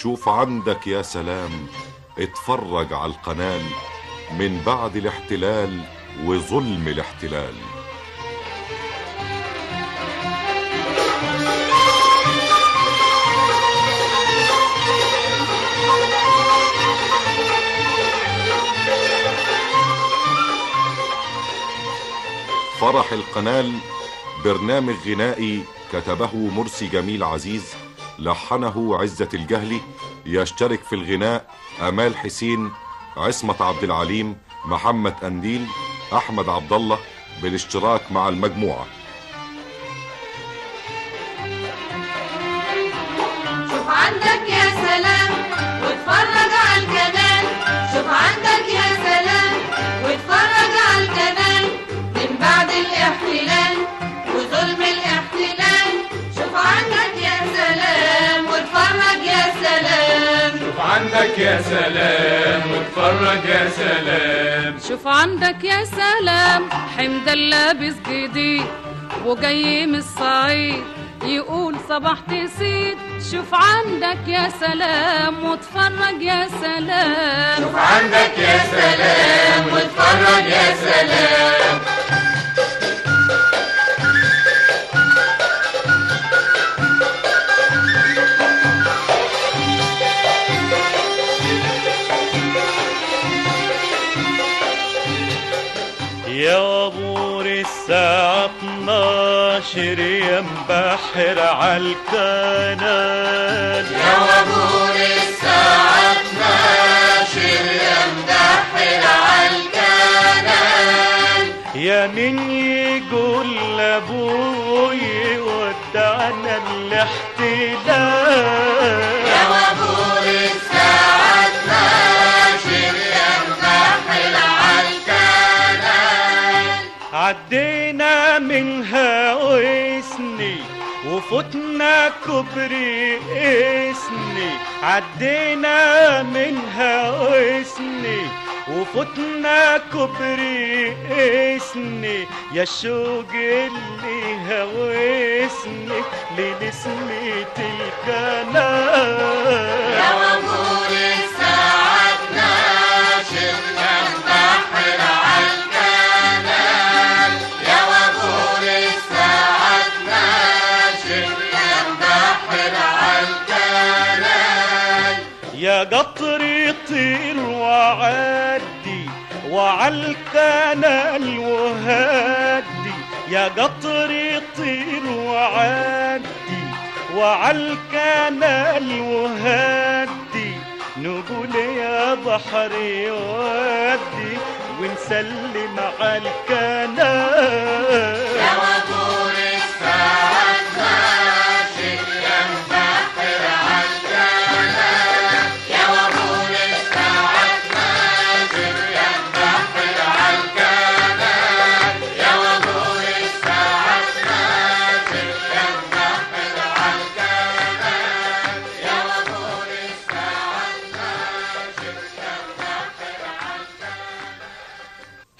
شوف عندك يا سلام اتفرج على القنال من بعد الاحتلال وظلم الاحتلال فرح القنال برنامج غنائي كتبه مرسي جميل عزيز لحنه عزة الجهلي يشترك في الغناء أمال حسين عصمة عبد العليم محمد أنديل أحمد عبد الله بالاشتراك مع المجموعة شوف عندك يا سلام واتفرج على الجمال شوف عندك يا سلام واتفرج على الجمال من بعد الاحتلال وظلم الاحتلال شوف عندك يا سلام واتفرج يا سلام شوف عندك يا سلام واتفرج يا سلام شوف عندك يا سلام حمد لابس جديد وجاي من الصعيد يقول صبحت سيد شوف عندك يا سلام واتفرج يا سلام شوف عندك يا سلام واتفرج يا سلام يا بور الساعة 12 يا مبحر عالكنال يا وابور الساعة 12 يا مدحر عالكنال يا مين يقول لابوي ودعنا الاحتلال يا وابور الساعة 12 يا مدحر عالكنال عدينا منها واسني وفتنا كبري اسني عدينا منها واسني وفتنا كبري اسني يا شوق اللي هوسني لنسمة الكلام يا وابور الساعة 12 يا مدحر عالكنال يا وابور الساعة 12 يا مدحر عالكنال يا قطر يطير وعدي وعالكنال وهدي يا قطر يطير وعدي وعالكنال وهدي نقول يا بحر يودي ونسلم عالكنال يا وابور الساعة 12 يا مدحر عالكنال يا وابور الساعة 12 يا مدحر عالكنال يا وابور الساعة 12 يا مدحر عالكنال يا وابور الساعة 12 يا مدحر عالكنال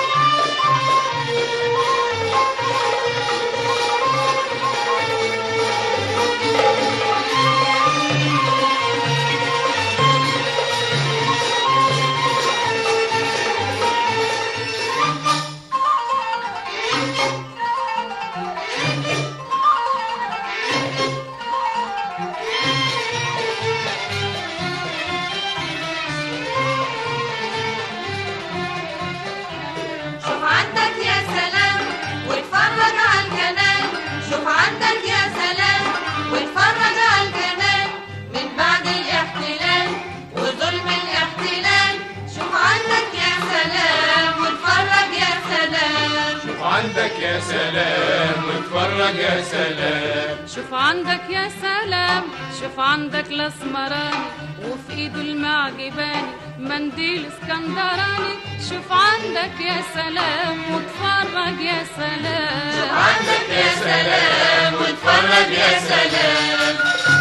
شوف عندك يا سلام واتفرج على الجنان شوف عندك يا سلام واتفرج على الجنان من بعد الاحتلال وظلم الاحتلال شوف عندك يا سلام واتفرج يا سلام شوف عندك يا سلام واتفرج يا سلام شوف عندك يا سلام شوف عندك الاسمراني وفي ايده المعجباني منديل اسكندراني شوف عندك يا سلام واتفرج يا سلام عندك يا سلام واتفرج يا سلام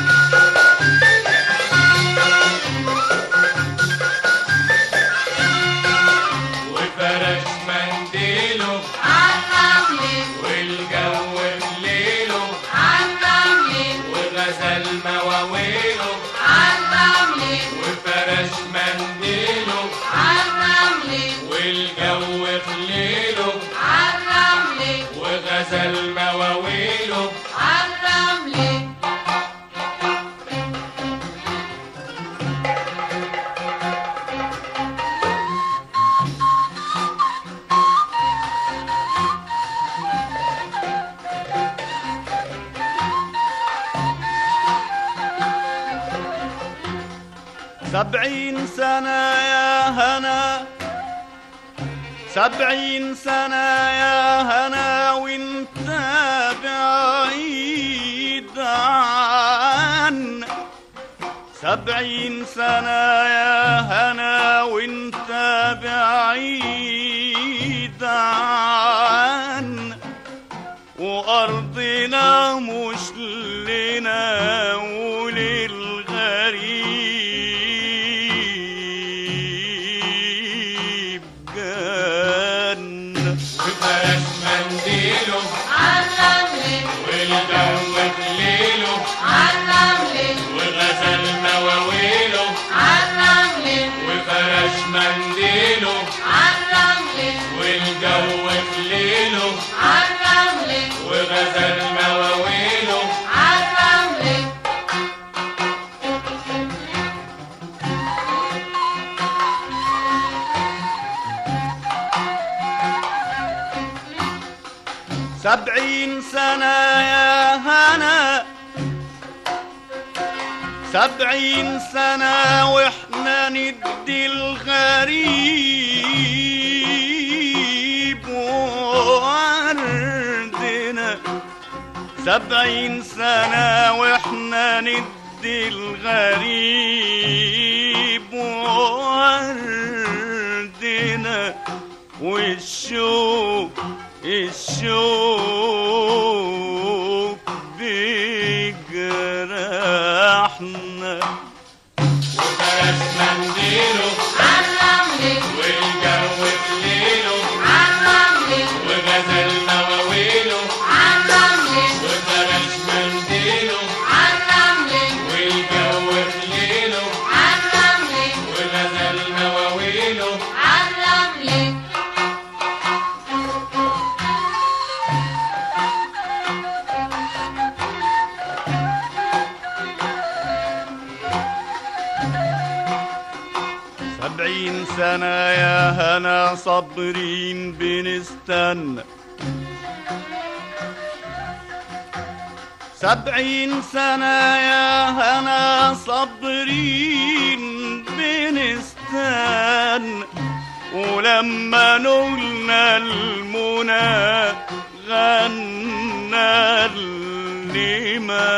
وفرش منديله عالرمل والجو بليله عالرمل وغزل مواويله عالرمل عالرمل سبعين سنة يا هنا سبعين سنة يا هنا وانت بعيد عن سبعين سنة يا هنا وانت بعيد عن وأرضنا مش لنا وللغريب جنة وبلاش منديله عالرمل والجو بليله عالرمل وغزل مواويله عالرمل وفرش منديله عالرمل والجو بليله عالرمل وغزل مواويله عالرمل سبعين سنة يا هنا سبعين سنة واحنا ندي الغريب وردنا سبعين سنة واحنا ندي الغريب وردنا والشوق الشوق بجرحنا وفرش منديله عالرمل والجو بليله عالرمل وغزل مواويله عالرمل وفرش منديله عالرمل والجو بليله عالرمل وغزل مواويله عالرمل سبعين سنة يا هنا صابرين بنستنى سبعين سنة يا هنا صابرين بنستنى ولما نولنا المنى غنى اللي ما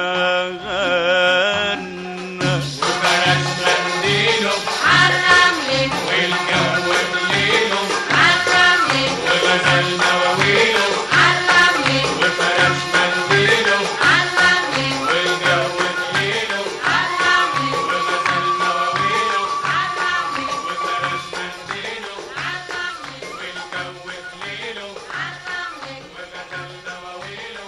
غنى وفرش منديله عالرمل والجو بليله عالرمل وغزل مواويله عالرمل وفرش منديله عالرمل والجو بليله عالرمل وغزل مواويله عالرمل وفرش منديله عالرمل والجو بليله عالرمل وغزل مواويله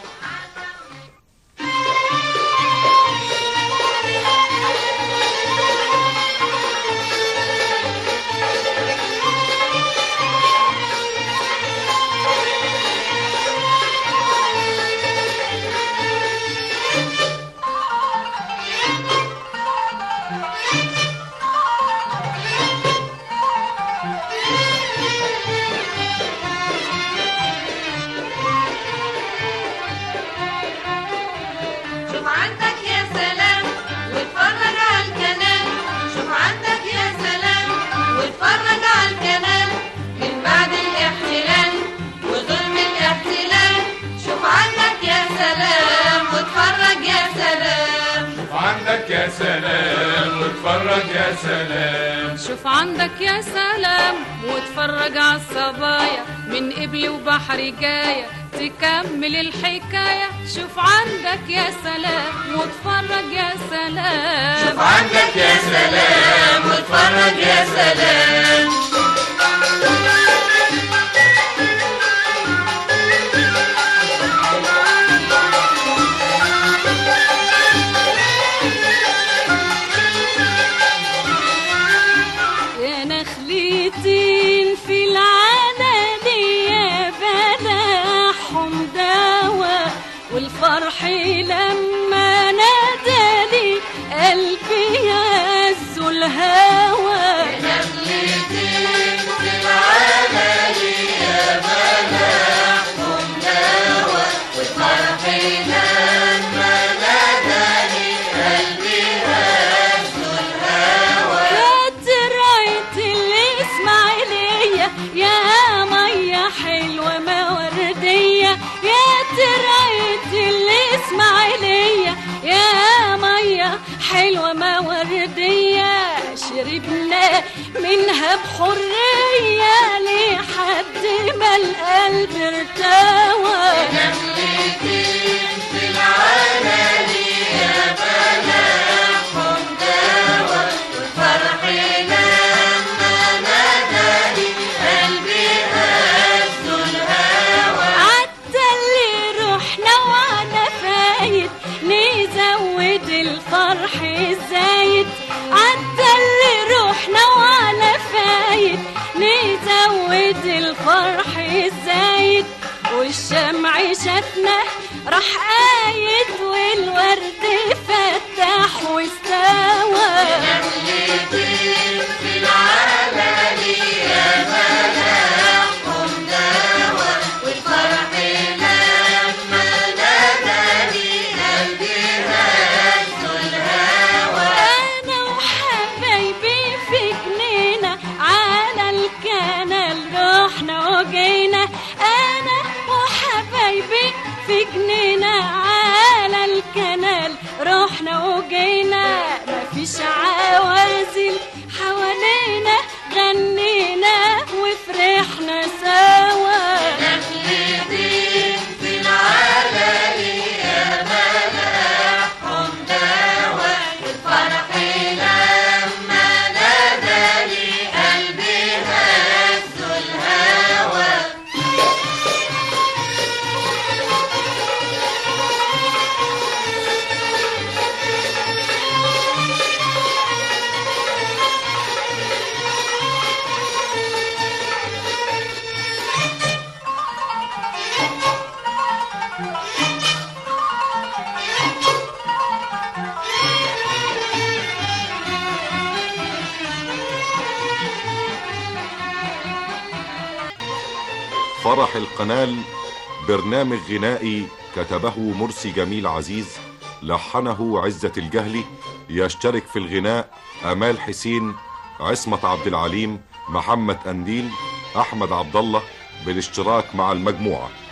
شوف عندك يا سلام واتفرج على الكنال شوف عندك يا سلام واتفرج على الكنال من بعد الاحتلال وظلم الاحتلال شوف عندك يا سلام واتفرج يا سلام عندك يا سلام واتفرج يا سلام شوف عندك يا سلام واتفرج على الصبايا من قبل وبحر جاية تكمل الحكاية شوف عندك يا سلام واتفرج يا سلام شوف عندك يا سلام واتفرج يا سلام يا نخلتين في العنادية بلاحهم دوا والفرح الفرح لما ناداني قلبي هز الهوى يا ترعية الإسماعيلية يا مية حلوة ما وردية يا ترعية الإسماعيلية يا مية حلوة ما وردية شربنا منها بحرية لحد ما القلب ارتوى عدى اللي رحنا وانا فايت نزود الفرح الزايد عدى اللي رحنا وانا فايت نزود الفرح الزايد والشمع شتنا راح قايد والورد فتح واستوى انا وحبايبي في جنينة على الكنال رحنا وجينا انا وحبايبي في جنينة على الكنال رحنا وجينا مفيش عوازل حوالينا غنينا وفرحنا سوا فرح القنال برنامج غنائي كتبه مرسي جميل عزيز لحنه عزة الجهلي يشترك في الغناء أمال حسين عصمت عبد العليم محمد أنديل أحمد عبد الله بالاشتراك مع المجموعة